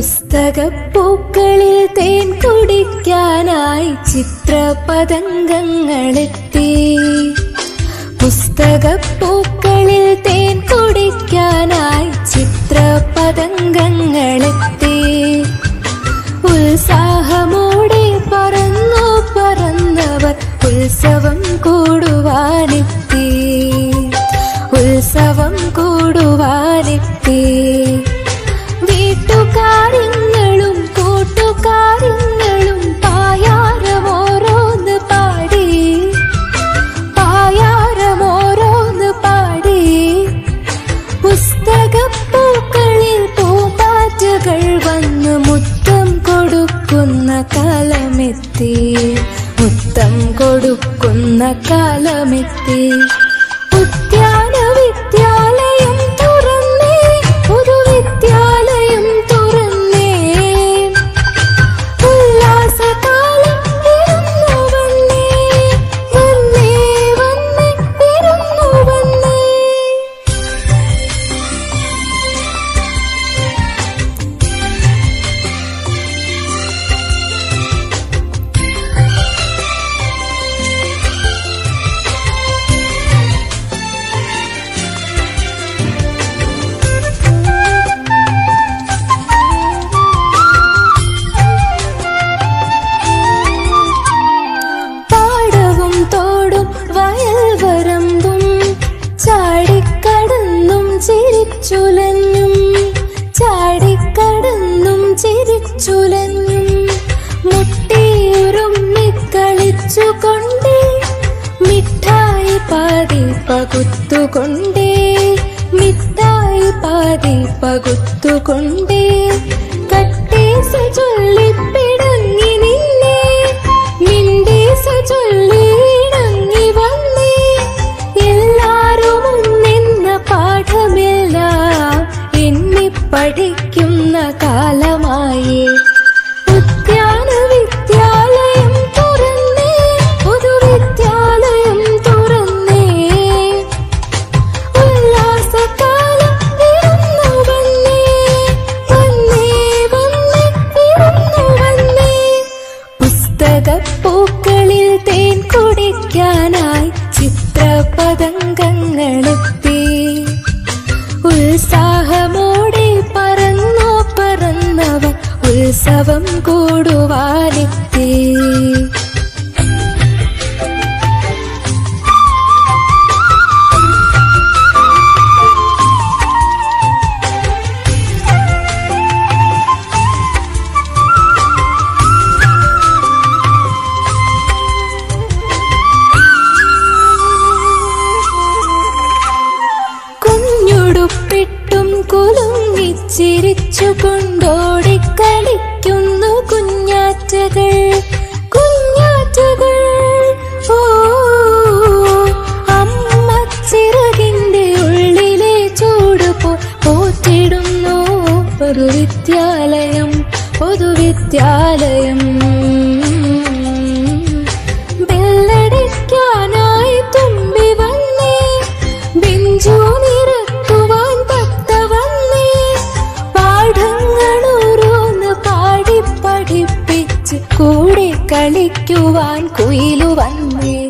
പുസ്തകപ്പൂക്കളിൽ തേൻ കുടിക്കാനായി ചിത്രപതംഗങ്ങളെത്തി പുസ്തകപ്പൂക്കളിൽ തേൻ കുടിക്കാനായി ചിത്രപതംഗങ്ങളെത്തി ഉത്സാഹമോടെ പറന്നു പറന്നവർ ഉത്സവം കൂടുവാനെത്തി ഉത്സവം കൂടുവാനെത്തി വീട്ടുകാര്യങ്ങളും കൂട്ടുകാര്യങ്ങളും പായാരമോരോന്ന് പാടി പായാരമോരോന്ന് പാടി പുസ്തകപ്പൂക്കളിൽ പൂമ്പാറ്റകൾ വന്ന് മുത്തം കൊടുക്കുന്ന കാലമെത്തി മുത്തം കൊടുക്കുന്ന കാലമെത്തി ഉദ്യാന വിദ്യാലയം തുറന്നേ പുതുവിദ്യാലയം തുറന്നേ ഉല്ലാസകാലം വിരുന്നു വന്നേ വന്നേ വന്നേ വിരുന്നു വന്നേ പാടവും തോടും വയൽവരമ്പും ചാടിക്കടന്നും ചിരിച്ചുലഞ്ഞും ചാടിക്കടന്നും ചിരിച്ചുലഞ്ഞും മുട്ടിയുരുമ്മി കളിച്ചുകൊണ്ടേ മിഠായി പാതി പകുത്തുകൊണ്ടേ മിഠായി പാതി പകുത്തുകൊണ്ടേ കട്ടേസ ചൊല്ലിപ്പിടങ്ങി നിന്നേ മിണ്ടേസ ചൊല്ലിടങ്ങി വന്നേ എല്ലാരും ഒന്നെന്ന പാഠമെല്ലാം എണ്ണി പഠിക്കുന്ന കാലമായി ഉദ്യാന വിദ്യാലയം തുറന്നേ പുതുവിദ്യാലയം തുറന്നേ ഉല്ലാസകാലം വിരുന്നു വന്നേ വന്നേ വന്നേ വിരുന്നു വന്നേ പുസ്തകപ്പൂക്കളിൽ തേൻ കുടിക്കാനായി ചിത്രപതംഗങ്ങളെത്തി ഉത്സാഹമോടെ പറന്നോ പറന്നവർ ഉത്സവം കൂടുവാനെത്തി കുഞ്ഞുടുപ്പിട്ടും കുലുങ്ങിച്ചിരിച്ചു കൊണ്ടോടിക്കളിക്കുന്നു കുഞ്ഞാറ്റകൾ കുഞ്ഞാറ്റകൾ ഓ അമ്മ ചിറകിന്റെ ഉള്ളിലെ ചൂട് പോ പോറ്റിടുന്നു ഒരു വിദ്യാലയം പൊതുവിദ്യാലയം ബെല്ലടിക്കാനായി തുമ്പി വന്നേ ബെഞ്ചു നിരത്തുവാൻ തത്ത വന്നേ പാഠങ്ങളോരോന്ന് പാടി പഠിപ്പിച്ച് കൂടെ കളിക്കുവാൻ കുയിലു വന്നേ